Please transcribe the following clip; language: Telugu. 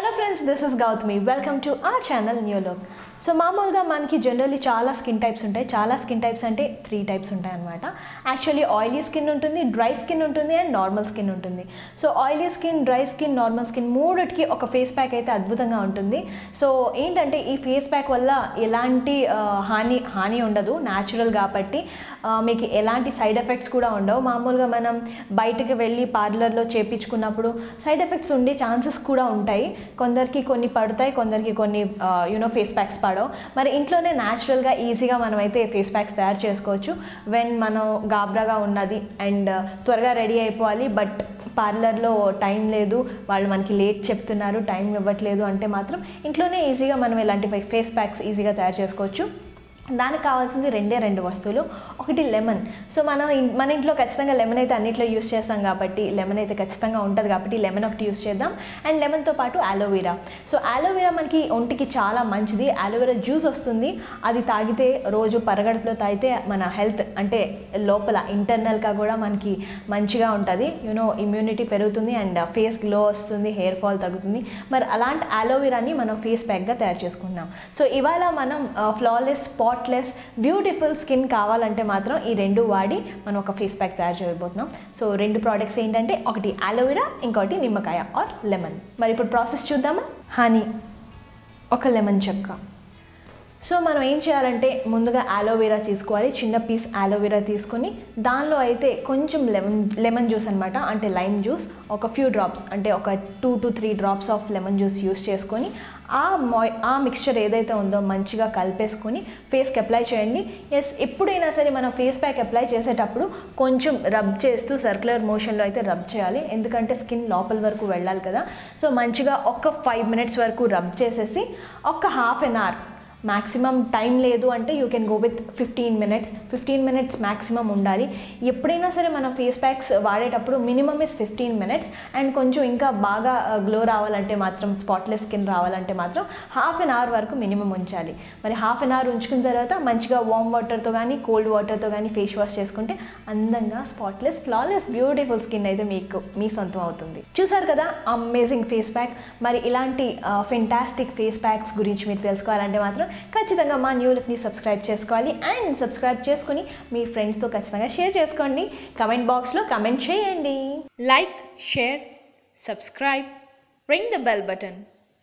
hello friends this is Gautami welcome to our channel new look so మామూలుగా మనకి జనరల్లీ చాలా స్కిన్ టైప్స్ ఉంటాయి చాలా స్కిన్ టైప్స్ అంటే త్రీ టైప్స్ ఉంటాయి అనమాట యాక్చువల్లీ ఆయిలీ స్కిన్ ఉంటుంది డ్రై స్కిన్ ఉంటుంది అండ్ నార్మల్ స్కిన్ ఉంటుంది so oily skin dry skin normal skin మూడిటికి ఒక ఫేస్ ప్యాక్ అయితే అద్భుతంగా ఉంటుంది సో ఏంటంటే ఈ ఫేస్ ప్యాక్ వల్ల ఎలాంటి ఆ, హాని హాని ఉండదు న్యాచురల్ కాబట్టి ఆ, మీకు ఎలాంటి సైడ్ ఎఫెక్ట్స్ కూడా ఉండవు మామూలుగా మనం బయటకు వెళ్ళి పార్లర్లో చేపించుకున్నప్పుడు సైడ్ ఎఫెక్ట్స్ ఉండే ఛాన్సెస్ కూడా ఉంటాయి కొందరికి కొన్ని పడతాయి కొందరికి కొన్ని యూనో ఫేస్ ప్యాక్స్ పడవు మరి ఇంట్లోనే న్యాచురల్గా ఈజీగా మనమైతే ఫేస్ ప్యాక్స్ తయారు చేసుకోవచ్చు వెన్ మనం గాబ్రాగా ఉన్నది అండ్ త్వరగా రెడీ అయిపోవాలి బట్ పార్లర్లో టైం లేదు వాళ్ళు మనకి లేట్ చెప్తున్నారు టైం ఇవ్వట్లేదు అంటే మాత్రం ఇంట్లోనే ఈజీగా మనం ఇలాంటి ఫేస్ ప్యాక్స్ ఈజీగా తయారు చేసుకోవచ్చు దానికి కావాల్సింది రెండే రెండు వస్తువులు ఒకటి లెమన్ సో మనం ఇన్- మన ఇంట్లో ఖచ్చితంగా లెమన్ అయితే అన్నిట్లో యూస్ చేస్తాం కాబట్టి లెమన్ అయితే ఖచ్చితంగా ఉంటుంది కాబట్టి లెమన్ ఒకటి యూస్ చేద్దాం అండ్ లెమన్తో పాటు అలోవెరా సో అలోవెరా మనకి ఒంటికి చాలా మంచిది అలోవెరా జ్యూస్ వస్తుంది అది తాగితే రోజు పరగడుపులో తాగితే మన హెల్త్ అంటే లోపల ఇంటర్నల్గా కూడా మనకి మంచిగా ఉంటుంది యూనో ఇమ్యూనిటీ పెరుగుతుంది అండ్ ఫేస్ గ్లో వస్తుంది హెయిర్ ఫాల్ తగ్గుతుంది మరి అలాంటి అలోవెరాని మనం ఫేస్ ప్యాక్గా తయారు చేసుకుంటున్నాం సో ఇవాళ మనం ఫ్లాలెస్ స్పాట్లెస్ బ్యూటిఫుల్ స్కిన్ కావాలంటే మాత్రం ఈ రెండు వాడి మనం ఒక ఫేస్ ప్యాక్ తయారు చేయబోతున్నాం సో రెండు ప్రోడక్ట్స్ ఏంటంటే ఒకటి అలోవెరా ఇంకోటి నిమ్మకాయ ఆర్ లెమన్ మరి ఇప్పుడు ప్రాసెస్ చూద్దామా హనీ ఒక లెమన్ చెక్క సో మనం ఏం చేయాలంటే ముందుగా అలోవెరా తీసుకోవాలి చిన్న పీస్ అలోవెరా తీసుకొని దానిలో అయితే కొంచెం లెమన్ లెమన్ జ్యూస్ అనమాట అంటే లైమ్ జ్యూస్ ఒక ఫ్యూ డ్రాప్స్ అంటే ఒక two to three drops of lemon juice use చేసుకొని ఆ మాయ్ ఆ మిక్స్చర్ ఏదైతే ఉందో మంచిగా కలిపేసుకొని ఫేస్కి అప్లై చేయండి ఎస్ ఎప్పుడైనా సరే మనం ఫేస్ ప్యాక్ అప్లై చేసేటప్పుడు కొంచెం రబ్ చేస్తూ సర్క్యులర్ మోషన్లో అయితే రబ్ చేయాలి ఎందుకంటే స్కిన్ లోపల వరకు వెళ్ళాలి కదా సో మంచిగా ఒక ఫైవ్ మినిట్స్ వరకు రబ్ చేసేసి ఒక half an hour maximum time లేదు అంటే you can go with fifteen minutes fifteen minutes maximum ఉండాలి ఎప్పుడైనా సరే మనం ఫేస్ ప్యాక్స్ వాడేటప్పుడు minimum is fifteen minutes and కొంచెం ఇంకా బాగా గ్లో రావాలంటే మాత్రం స్పాట్లెస్ స్కిన్ రావాలంటే మాత్రం హాఫ్ అన్ అవర్ వరకు మినిమం ఉంచాలి మరి హాఫ్ అన్ అవర్ ఉంచుకున్న తర్వాత మంచిగా వామ్ వాటర్తో కానీ కోల్డ్ వాటర్తో కానీ ఫేస్ వాష్ చేసుకుంటే అందంగా స్పాట్లెస్ ఫ్లాలెస్ బ్యూటిఫుల్ స్కిన్ అయితే మీకు మీ సొంతం అవుతుంది చూసారు కదా అమేజింగ్ ఫేస్ ప్యాక్ మరి ఇలాంటి ఫెంటాస్టిక్ ఫేస్ ప్యాక్స్ గురించి మీరు తెలుసుకోవాలంటే మాత్రం ఖచ్చితంగా మా న్యూ లుక్ని సబ్స్క్రైబ్ చేసుకోవాలి అండ్ సబ్స్క్రైబ్ చేసుకుని మీ ఫ్రెండ్స్తో ఖచ్చితంగా షేర్ చేసుకోండి కమెంట్ బాక్స్లో కమెంట్ చేయండి like share subscribe ring the bell button